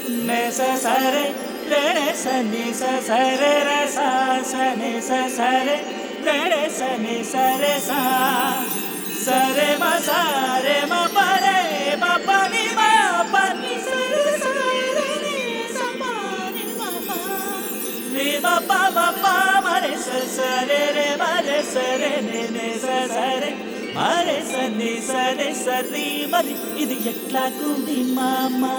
నే స సరే రే రే స ని స సరే రే స స ని స సరే రే రే స ని స రే స సరే మ సరే మ ప రే మ ప ని మ ప ని స రే స రే ని స ప ని మ ప ని మ ప మ ప మ రే స స రే రే మ రే స రే ని ని స స రే మ రే స ని స రే స రి మరి ఇది ఎట్లాగుంది మామా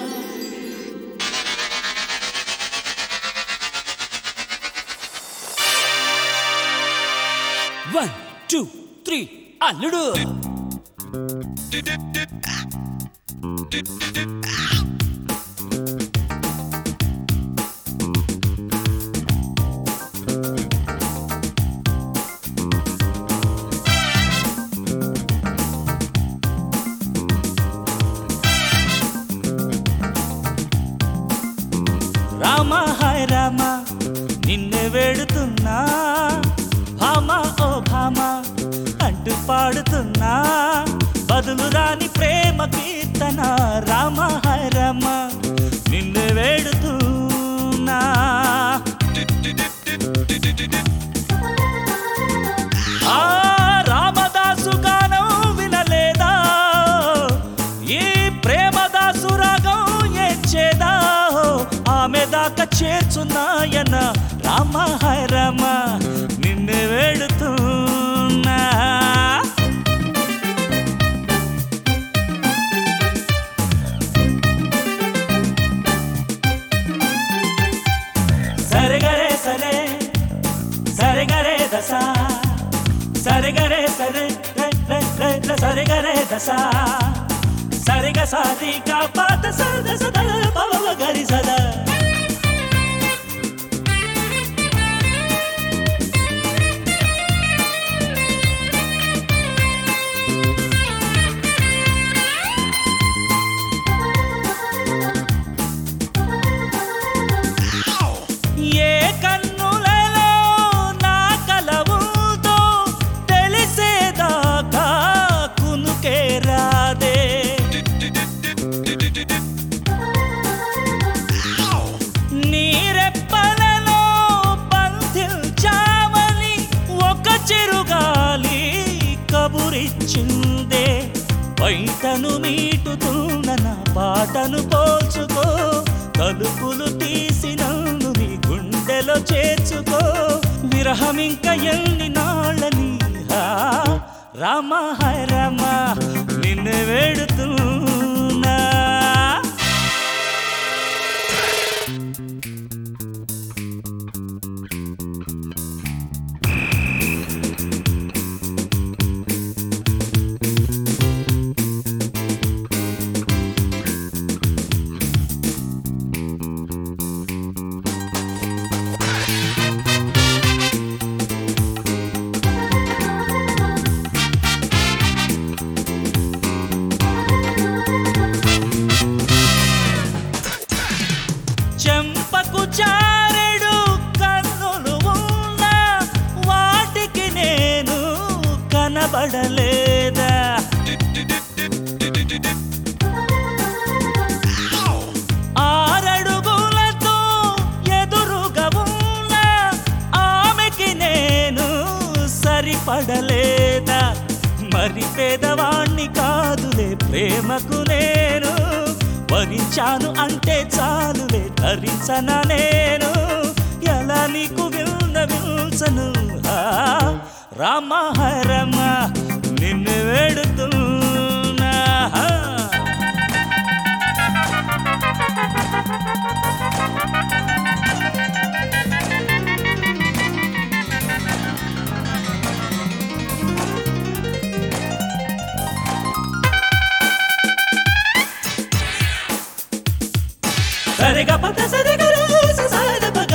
వన్ టూ త్రీ అల్లుడు రామ హాయ్ రామ నిన్ను వేడుతున్నా భామ ఓ భామ అంటూ పాడుతున్నా బదులు రాని ప్రేమ కీర్తన రామ హాయ్ రామ నిన్ను వేడుతున్నా ఆ రామదాసు గానం వినలేదా ఈ ప్రేమదాసు రాగం ఏడ్చేదా ఆమె దాకా చేర్చున్నాయన రామ హాయ్ రామ నిన్ను వేడుతున్నా సరిగరే సరే సరిగరే దశ సరిగరే సరే రే రే రే రే సరిగరే దశ సరిగ సాధిక పాత సద సద పవ గరి సద ఏ కన్నులలో నా కలవుతో తెలిసేదాకా కునుకే రాదే నీరెప్పలలో బంధించామని ఒక చిరుగాలి కబురిచ్చిందే బయటను మీటుతున్న నా పాటను పోల్చుకో తలుపులు తీసినను నీ గుండెలో చేర్చుకో విరహం ఇంకా ఎన్ని నాళ్ళని ఆ, రామ హాయ్ రామ నిన్ను వేడుతున్నా చెంపకు చారెడు కన్నులు ఉన్నా వాటికి నేను కనబడలేదా ఆరడుగులతో ఎదురుగా ఉన్న ఆమెకి నేను సరిపడలేదా మరి పేదవాణ్ణి కాదులే ప్రేమకు నేను వరించాను అంటే చాలులే ధరించన నేను ఎలా నీకు విన్న విల్సను రామ రమ నిన్ను వేడుతున్నా సరిగా పద సరిగా రేస సాద పగ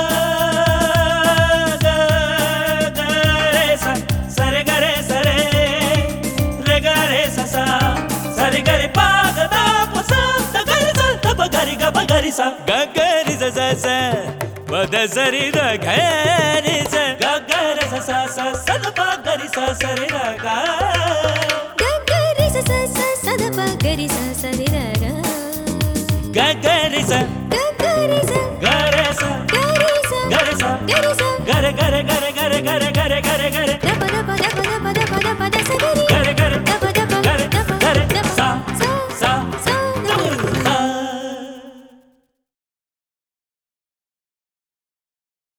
గ రే స సరిగా రే సరే రే గ రే స స సరిగా రే పా గ ద ప స ద గ రి స ద ప గ రి గ ప గ రి స గ గ రి స స స ప ద స రి ద గ రి స గ గ ర స స స స ద ప గ రి స స రి ర గ గరి స స స సద ప గరి స స రి ర ర గగరిస గగరిస గరస గరిస గరస గరిస గర గర గర గర గర గర గర గర